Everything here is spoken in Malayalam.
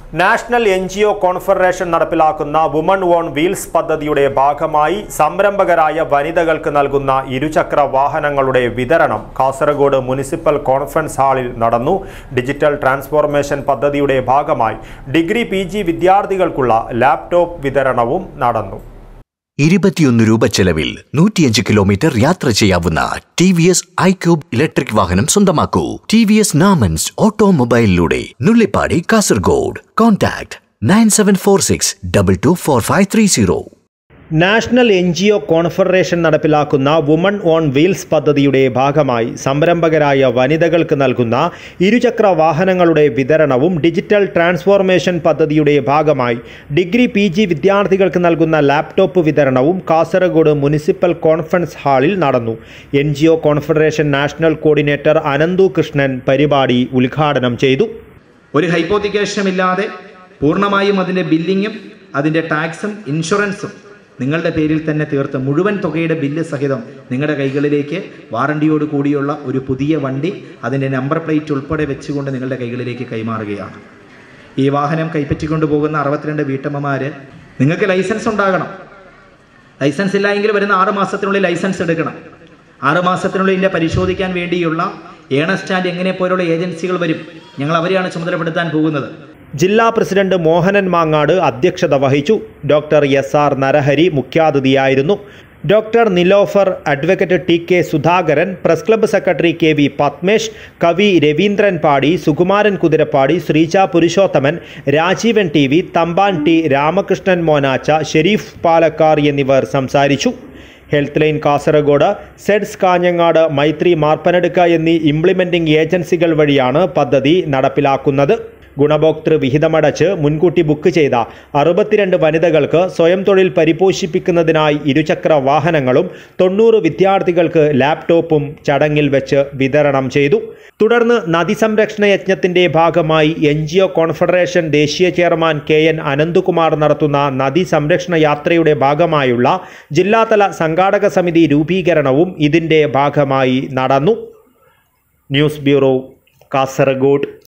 national N G O confederation നടപ്പിലാക്കുന്ന വുമൺ ഓൺ വീൽസ് പദ്ധതിയുടെ ഭാഗമായി സംരംഭകരായ വനിതകൾക്ക് നൽകുന്ന ഇരുചക്ര വാഹനങ്ങളുടെ വിതരണം കാസർഗോഡ് മുനിസിപ്പൽ കോൺഫറൻസ് ഹാളിൽ നടന്നു ഡിജിറ്റൽ ട്രാൻസ്ഫോർമേഷൻ പദ്ധതിയുടെ ഭാഗമായി ഡിഗ്രി പി വിദ്യാർത്ഥികൾക്കുള്ള ലാപ്ടോപ്പ് വിതരണവും നടന്നു ഇരുപത്തിയൊന്ന് രൂപ ചെലവിൽ നൂറ്റിയഞ്ച് കിലോമീറ്റർ യാത്ര ചെയ്യാവുന്ന T V S iQube electric വാഹനം സ്വന്തമാക്കൂ ടി വി എസ് നാമൻസ് ഓട്ടോമൊബൈലിലൂടെ Nullippadi Kasaragod contact nine seven four six double two four five three zero national N G O confederation നടപ്പിലാക്കുന്ന വുമൺ ഓൺ വീൽസ് പദ്ധതിയുടെ ഭാഗമായി സംരംഭകരായ വനിതകൾക്ക് നൽകുന്ന ഇരുചക്ര വാഹനങ്ങളുടെ വിതരണവും ഡിജിറ്റൽ ട്രാൻസ്ഫോർമേഷൻ പദ്ധതിയുടെ ഭാഗമായി ഡിഗ്രി പി ജി വിദ്യാർത്ഥികൾക്ക് നൽകുന്ന ലാപ്ടോപ്പ് വിതരണവും കാസർഗോഡ് മുനിസിപ്പൽ കോൺഫറൻസ് ഹാളിൽ നടന്നു N G O confederation national coordinator Ananthu Krishnan പരിപാടി ഉദ്ഘാടനം ചെയ്തു ഒരു ഹൈപ്പോത്തിക്കേഷനുമില്ലാതെ പൂർണ്ണമായും അതിൻ്റെ ബില്ലിങ്ങും അതിൻ്റെ ടാക്സും ഇൻഷുറൻസും നിങ്ങളുടെ പേരിൽ തന്നെ തീർത്ത് മുഴുവൻ തുകയുടെ ബില്ല് സഹിതം നിങ്ങളുടെ കൈകളിലേക്ക് വാറണ്ടിയോട് കൂടിയുള്ള ഒരു പുതിയ വണ്ടി അതിൻ്റെ നമ്പർ പ്ലേറ്റ് ഉൾപ്പെടെ വെച്ചുകൊണ്ട് നിങ്ങളുടെ കൈകളിലേക്ക് കൈമാറുകയാണ് ഈ വാഹനം കൈപ്പറ്റിക്കൊണ്ട് പോകുന്ന അറുപത്തിരണ്ട് വീട്ടമ്മമാർ നിങ്ങൾക്ക് ലൈസൻസ് ഉണ്ടാകണം ലൈസൻസ് ഇല്ലായെങ്കിൽ വരുന്ന ആറ് മാസത്തിനുള്ളിൽ ലൈസൻസ് എടുക്കണം ആറ് മാസത്തിനുള്ളിൽ ഇതിൻ്റെ പരിശോധിക്കാൻ വേണ്ടിയുള്ള ഏണസ്റ്റാൻഡ് എങ്ങനെ പോലുള്ള ഏജൻസികൾ വരും ഞങ്ങൾ അവരെയാണ് ചുമതലപ്പെടുത്താൻ പോകുന്നത് ജില്ലാ പ്രസിഡന്റ് മോഹനൻ മാങ്ങാട് അധ്യക്ഷത വഹിച്ചു ഡോക്ടർ എസ് ആർ നരഹരി മുഖ്യാതിഥിയായിരുന്നു doctor Nilofar advocate T K Sudhakaran press club secretary K V Padmesh കവി Raveendran Padi Sukumaran Kuthirappadi Sreeja Purushothaman Rajeevan T V Thampan T Ramakrishnan Monacha Sherif Palakkar എന്നിവർ സംസാരിച്ചു ഹെൽത്ത് ലൈൻ കാസർഗോഡ് സെഡ്സ് കാഞ്ഞങ്ങാട് മൈത്രി മാർപ്പനടുക്ക എന്നീ ഇംപ്ലിമെൻറ്റിംഗ് ഏജൻസികൾ വഴിയാണ് പദ്ധതി നടപ്പിലാക്കുന്നത് ഗുണഭോക്തൃ വിഹിതമടച്ച് മുൻകൂട്ടി ബുക്ക് ചെയ്ത അറുപത്തിരണ്ട് വനിതകൾക്ക് സ്വയം തൊഴിൽ പരിപോഷിപ്പിക്കുന്നതിനായി ഇരുചക്ര വാഹനങ്ങളും തൊണ്ണൂറ് വിദ്യാർത്ഥികൾക്ക് ലാപ്ടോപ്പും ചടങ്ങിൽ വെച്ച് വിതരണം ചെയ്തു തുടർന്ന് നദി സംരക്ഷണ യജ്ഞത്തിന്റെ ഭാഗമായി എൻ ജി ഒ കോൺഫെഡറേഷൻ ദേശീയ ചെയർമാൻ കെ എൻ അനന്തുകുമാർ നടത്തുന്ന നദി സംരക്ഷണ യാത്രയുടെ ഭാഗമായുള്ള ജില്ലാതല സംഘാടക സമിതി രൂപീകരണവും ഇതിന്റെ ഭാഗമായി നടന്നു ന്യൂസ് ബ്യൂറോ കാസർഗോഡ്